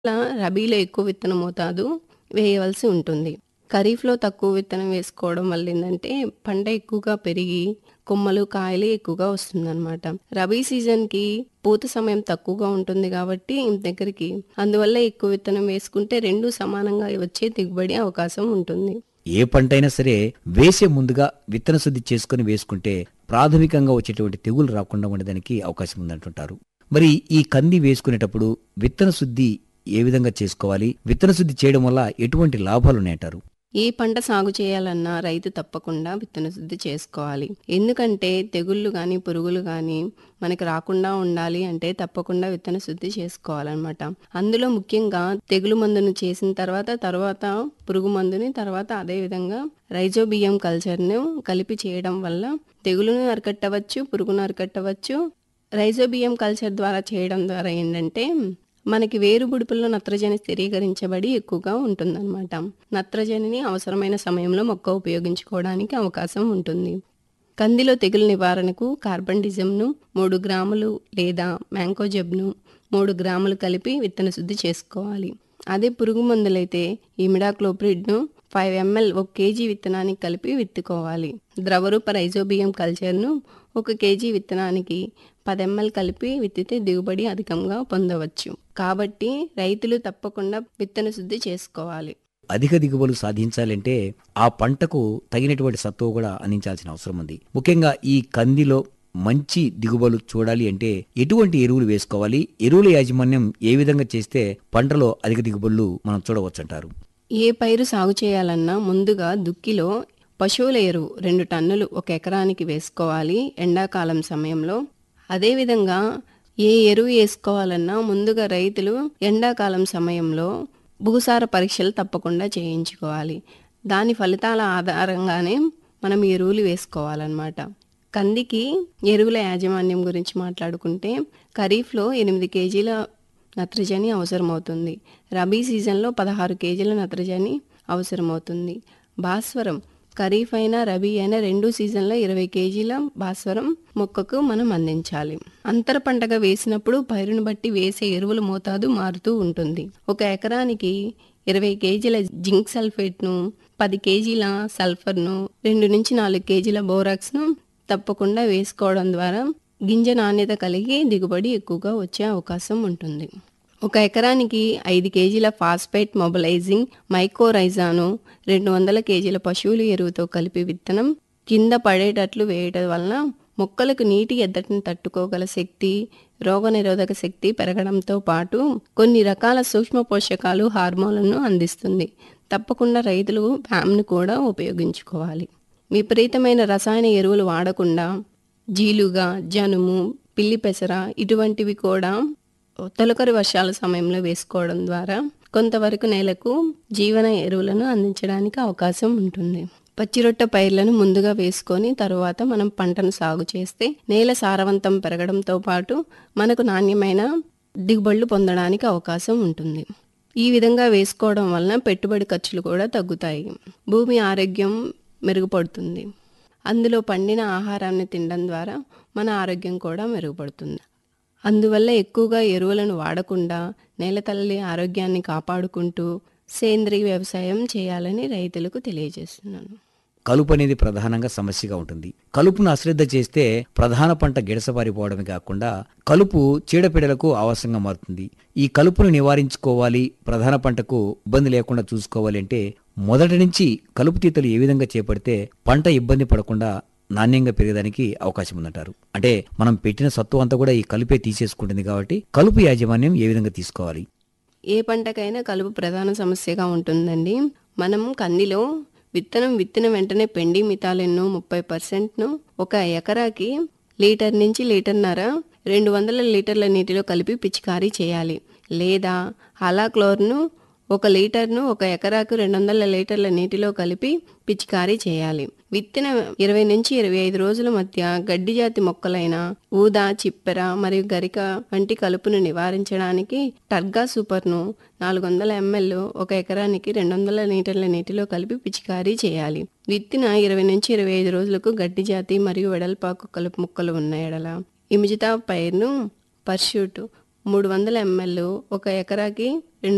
ఇలా రబీలో ఎక్కువ విత్తన మోతాదు వేయవలసి ఉంటుంది. ఖరీఫ్‌లో తక్కువ విత్తనం వేసుకోవడం వల్ల ఏందంటే పంట ఎక్కువగా పెరిగి కొమ్మలు, కాయలు ఎక్కువగా వస్తుందనమాట. రబీ సీజన్‌కి పూత సమయం తక్కువగా ఉంటుంది కాబట్టి దగ్గరికి అందువల్ల ఎక్కువ విత్తనం వేసుకుంటే 2 సమానంగా వచ్చే దిగుబడి అవకాశం ఉంటుంది. ఏ పంటైనా సరే వేసే ముందుగా విత్తన శుద్ధి చేసుకుని వేసుకుంటే ప్రాథమికంగా వచ్చేటువంటి తెగులు రాకుండా ఉండడానికి అవకాశం ఉందంటుంటారు. మరి ఈ కంది వేసుకునేటప్పుడు విత్తన శుద్ధి ఏ విధంగా చేసుకోవాలి? విత్తన శుద్ధి చేయడం వల్ల ఎటువంటి లాభాలున్నాయంటారు? ఏ పంట సాగు చేయాలన్నా రైతు తప్పకుండా విత్తన శుద్ధి చేసుకోవాలి. ఎందుకంటే తెగుళ్ళు గానీ, పురుగులు గానీ మనకి రాకుండా ఉండాలి అంటే తప్పకుండా విత్తన శుద్ధి చేసుకోవాలనమాట. అందులో ముఖ్యంగా తెగులు మందును చేసిన తర్వాత, తర్వాత పురుగు మందుని, తర్వాత అదే విధంగా రైజోబియం కల్చర్‌ను కలిపి చేయడం వల్ల తెగులును అరికట్టవచ్చు, పురుగును అరికట్టవచ్చు. రైజోబియం కల్చర్ ద్వారా చేయడం ద్వారా ఏంటంటే మనకి వేరు బుడిపెల్లో నత్రజని స్థిరీకరించబడి ఎక్కువగా ఉంటుందన్నమాట. నత్రజనిని అవసరమైన సమయంలో మొక్క ఉపయోగించుకోవడానికి అవకాశం ఉంటుంది. కందిలో తెగులు నివారణకు కార్బండిజమ్‌ను 3 గ్రాములు లేదా మ్యాంకోజెబ్‌ను 3 గ్రాములు కలిపి విత్తన శుద్ధి చేసుకోవాలి. అదే పురుగు మందులైతే ఇమిడాక్లోప్రిడ్‌ను 5 ఎంఎల్ ఒక కేజీ విత్తనానికి కలిపి విత్తుకోవాలి. ద్రవరూప రైజోబియం కల్చర్‌ను ఒక కేజీ విత్తనానికి 10 ఎంఎల్ కలిపి విత్తితే దిగుబడి అధికంగా పొందవచ్చు. కాబట్టి రైతులు తప్పకుండా విత్తన శుద్ధి చేసుకోవాలి. అధిక దిగుబడులు సాధించాలంటే ఆ పంటకు తగినటువంటి సత్తువ కూడా అందించాల్సిన అవసరం ఉంది. ముఖ్యంగా ఈ కందిలో మంచి దిగుబడులు చూడాలి అంటే ఎటువంటి ఎరువులు వేసుకోవాలి? ఎరువుల యాజమాన్యం ఏ విధంగా చేస్తే పంటలో అధిక దిగుబడులు మనం చూడవచ్చంటారు? ఏ పైరు సాగు చేయాలన్నా ముందుగా దుక్కిలో పశువుల ఎరువు 2 టన్నులు ఒక ఎకరానికి వేసుకోవాలి ఎండాకాలం సమయంలో. అదేవిధంగా ఏ ఎరువు ఏసుకోవాలన్నా ముందుగా రైతులు ఎండాకాలం సమయంలో భూసార పరీక్షలు తప్పకుండా చేయించుకోవాలి. దాని ఫలితాల ఆధారంగానే మనం ఎరువులు వేసుకోవాలన్నమాట. కందికి ఎరువుల యాజమాన్యం గురించి మాట్లాడుకుంటే ఖరీఫ్‌లో 8 కేజీల నత్రజని అవసరమవుతుంది. రబీ సీజన్‌లో 16 కేజీల నత్రజని అవసరమవుతుంది. భాస్వరం ఖరీఫ్ అయినా, రబీ అయినా రెండు సీజన్‌లో 20 కేజీల భాస్వరం మొక్కకు మనం అందించాలి. అంతర పంటగా వేసినప్పుడు పైరును బట్టి వేసే ఎరువుల మోతాదు మారుతూ ఉంటుంది. ఒక ఎకరానికి 20 కేజీల జింక్ సల్ఫేట్‌ను, 10 కేజీల సల్ఫర్‌ను, 2-4 కేజీల బోరాక్స్‌ను తప్పకుండా వేసుకోవడం ద్వారా గింజ నాణ్యత కలిగి దిగుబడి ఎక్కువగా వచ్చే అవకాశం ఉంటుంది. ఒక ఎకరానికి 5 కేజీల ఫాస్ఫేట్ మొబలైజింగ్ మైకోరైజాను 200 కేజీల పశువుల ఎరువుతో కలిపి విత్తనం కింద పడేటట్లు వేయడం వలన మొక్కలకు నీటి ఎద్దడిని తట్టుకోగల శక్తి, రోగనిరోధక శక్తి పెరగడంతో పాటు కొన్ని రకాల సూక్ష్మ పోషకాలు, హార్మోన్లను అందిస్తుంది. తప్పకుండా రైతులు వ్యామ్‌ను కూడా ఉపయోగించుకోవాలి. విపరీతమైన రసాయన ఎరువులు వాడకుండా జీలుగా, జనుము, పిల్లి పెసర ఇటువంటివి కూడా తొలకరి వర్షాల సమయంలో వేసుకోవడం ద్వారా కొంతవరకు నేలకు జీవన ఎరువులను అందించడానికి అవకాశం ఉంటుంది. పచ్చిరొట్ట పైర్లను ముందుగా వేసుకొని తరువాత మనం పంటను సాగు చేస్తే నేల సారవంతం పెరగడంతో పాటు మనకు నాణ్యమైన దిగుబడులు పొందడానికి అవకాశం ఉంటుంది. ఈ విధంగా వేసుకోవడం వలన పెట్టుబడి ఖర్చులు కూడా తగ్గుతాయి. భూమి ఆరోగ్యం మెరుగుపడుతుంది. అందులో పండిన ఆహారాన్ని తినడం ద్వారా మన ఆరోగ్యం కూడా మెరుగుపడుతుంది. అందువల్ల ఎక్కువగా ఎరువులను వాడకుండా నేలతల్లి ఆరోగ్యాన్ని కాపాడుకుంటూ సేంద్రీయ వ్యవసాయం చేయాలని రైతులకు తెలియజేస్తున్నాను. కలుపు అనేది ప్రధానంగా సమస్యగా ఉంటుంది. కలుపును అశ్రద్ధ చేస్తే ప్రధాన పంట గిడసబారిపోవడమే కాకుండా కలుపు చీడపీడలకు ఆవాసంగా మారుతుంది. ఈ కలుపును నివారించుకోవాలి, ప్రధాన పంటకు ఇబ్బంది లేకుండా చూసుకోవాలి అంటే మొదటి నుంచి కలుపు తీతలు ఏ విధంగా చేపడితే పంట ఇబ్బంది పడకుండా నాణ్యంగా పెరగడానికి అవకాశం ఉందంటారు? అంటే మనం పెట్టిన సత్తువ అంతా కూడా ఈ కలుపే తీసేసుకుంటుంది కాబట్టి కలుపు యాజమాన్యం ఏ విధంగా తీసుకోవాలి? ఏ పంటకైనా కలుపు ప్రధాన సమస్యగా ఉంటుందండి. మనం కందిలో విత్తనం విత్తిన వెంటనే పెండి మిథాలిన్‌ను 30%ను ఒక ఎకరాకి లీటర్ నుంచి లీటర్‌న్నర 200 లీటర్ల నీటిలో కలిపి పిచికారీ చేయాలి. లేదా హలాక్లోర్‌ను ఒక లీటర్‌ను ఒక ఎకరాకు 200 లీటర్ల నీటిలో కలిపి పిచికారీ చేయాలి. విత్తిన 20-25 రోజుల మధ్య గడ్డి జాతి మొక్కలైన ఊద, చిప్పెర మరియు గరిక వంటి కలుపును నివారించడానికి టర్గా సూపర్‌ను 400 ఎంఎల్ ఒక ఎకరానికి 200 లీటర్ల నీటిలో కలిపి పిచికారీ చేయాలి. విత్తిన 20-25 రోజులకు గడ్డి జాతి మరియు వెడల్పాకు కలుపు మొక్కలు ఉన్న ఎడల ఇమిజితా పైర్‌ను పర్షూట్ 300 ఎంఎల్ ఒక ఎకరాకి